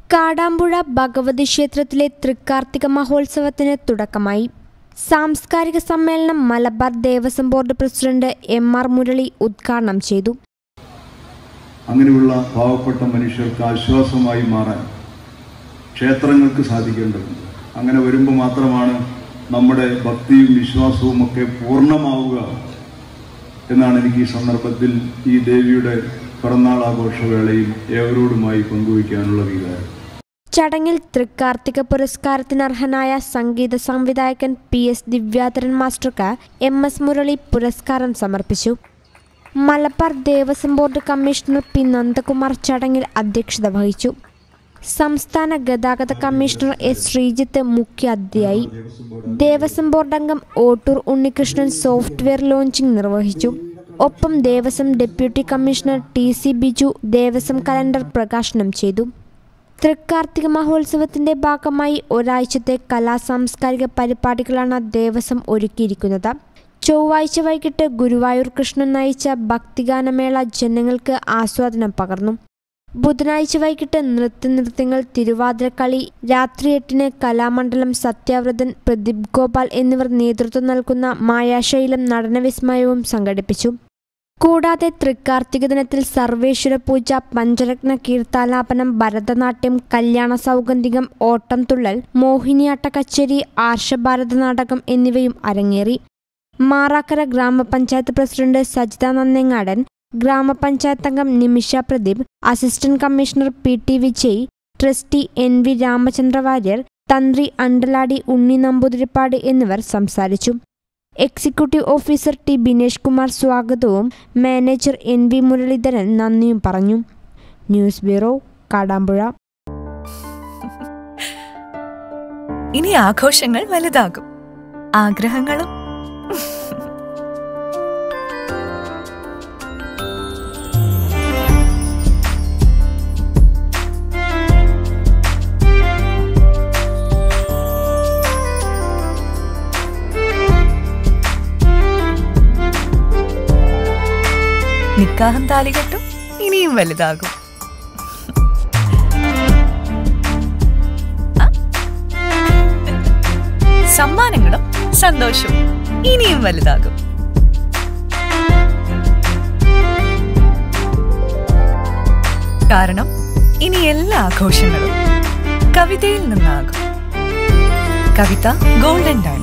കാടാമ്പുഴ ഭഗവതി ക്ഷേത്രത്തിലെ തൃക്കാർത്തിക മഹോത്സവത്തിന് തുടക്കമായി സാംസ്കാരിക സമ്മേളനം Malabar Devaswom board president M R Murali ഉദ്ഘാടനം ചെയ്തു അങ്ങനെയുള്ള പാവപ്പെട്ട മനുഷ്യർക്ക് ആശ്വാസമായി മാറാൻ ക്ഷേത്രങ്ങൾക്ക് സാധിക്കേണ്ടതുണ്ട് അങ്ങനെ വരുമ്പോൾ മാത്രമാണ് നമ്മുടെ ഭക്തിയും വിശ്വാസവും ഒക്കെ പൂർണ്ണമാവുക എന്നാണ് എനിക്ക് ഈ സന്ദർഭത്തിൽ ഈ ദേവിയുടെ പിറന്നാൾ ആഘോഷവേളയിൽ ഏവരോടുമായി പങ്കുവയ്ക്കാനുള്ള വികാരം ചടങ്ങിൽ തൃക്കാർത്തിക പുരസ്കാരത്തിന് അർഹനായ സംഗീത സംവിധായകൻ പി എസ് ദിവ്യാധരൻ മാസ്റ്റർക്ക് എം എസ് മുരളി പുരസ്കാരം സമർപ്പിച്ചു Malabar Devaswom board commissioner P Nandakumar ചടങ്ങിൽ അധ്യക്ഷത വഹിച്ചു സംസ്ഥാന ഗതാഗത കമ്മീഷണർ എസ് ശ്രീജിത്ത് മുഖ്യ അതിഥിയായി ദേവസ്വം ബോർഡ് അംഗം ഓട്ടൂർ ഉണ്ണികൃഷ്ണൻ സോഫ്റ്റ്വെയർ ലോഞ്ചിംഗ് നിർവഹിച്ചു ഒപ്പം Devaswom deputy commissioner T C Biju Devaswom calendar പ്രകാശനം ചെയ്തു തൃക്കാർത്തിക മഹോത്സവത്തിന്റെ ഭാഗമായി ഒരാഴ്ചത്തെ കലാ സാംസ്കാരിക പരിപാടികളാണ് ദേവസ്വം ഒരുക്കിയിരിക്കുന്നത് ചൊവ്വാഴ്ച വൈകിട്ട് ഗുരുവായൂർ കൃഷ്ണൻ നയിച്ച ഭക്തിഗാനമേള ജനങ്ങൾക്ക് ആസ്വാദനം പകർന്നു ബുധനാഴ്ച വൈകിട്ട് നൃത്യനൃത്യങ്ങൾ തിരുവാതിരക്കളി രാത്രി എട്ടിന് കലാമണ്ഡലം സത്യാവ്രതൻ പ്രദീപ് ഗോപാൽ എന്നിവർ നേതൃത്വം നൽകുന്ന മായാശൈലം നടനവിസ്മയവും സംഘടിപ്പിച്ചു കൂടാതെ തൃക്കാർത്തിക ദിനത്തിൽ സർവേശ്വര പൂജ പഞ്ചരത്ന കീർത്താലാപനം ഭരതനാട്യം കല്യാണ സൗഗന്ധികം ഓട്ടം തുള്ളൽ മോഹിനിയാട്ട കച്ചേരി ആർഷഭാരത നാടകം എന്നിവയും അരങ്ങേറി മാറാക്കര ഗ്രാമപഞ്ചായത്ത് പ്രസിഡന്റ് സജിത നന്നെങ്ങാടൻ ഗ്രാമപഞ്ചായത്ത് അംഗം Nimisha Pradeep assistant commissioner P T Vijay trustee N V Ramachandra Warrier തന്ത്രി അണ്ടലാടി ഉണ്ണി നമ്പൂതിരിപ്പാട് എന്നിവർ സംസാരിച്ചു executive officer T Binesh Kumar സ്വാഗതവും മാനേജർ എൻ വി മുരളീധരൻ നന്ദിയും പറഞ്ഞു ന്യൂസ് ബ്യൂറോ കാടാമ്പുഴ ഇനി ആഘോഷങ്ങൾ വലുതാകും ആഗ്രഹങ്ങളും നിക്കാഹം താലികെട്ടും ഇനിയും വലുതാകും ആ? സമ്മാനങ്ങളും സന്തോഷവും ഇനിയും വലുതാകും കാരണം ഇനി എല്ലാ ആഘോഷങ്ങളും കവിതയിൽ നിന്നാകും കവിത ഗോൾഡൻ ഡയമണ്ട്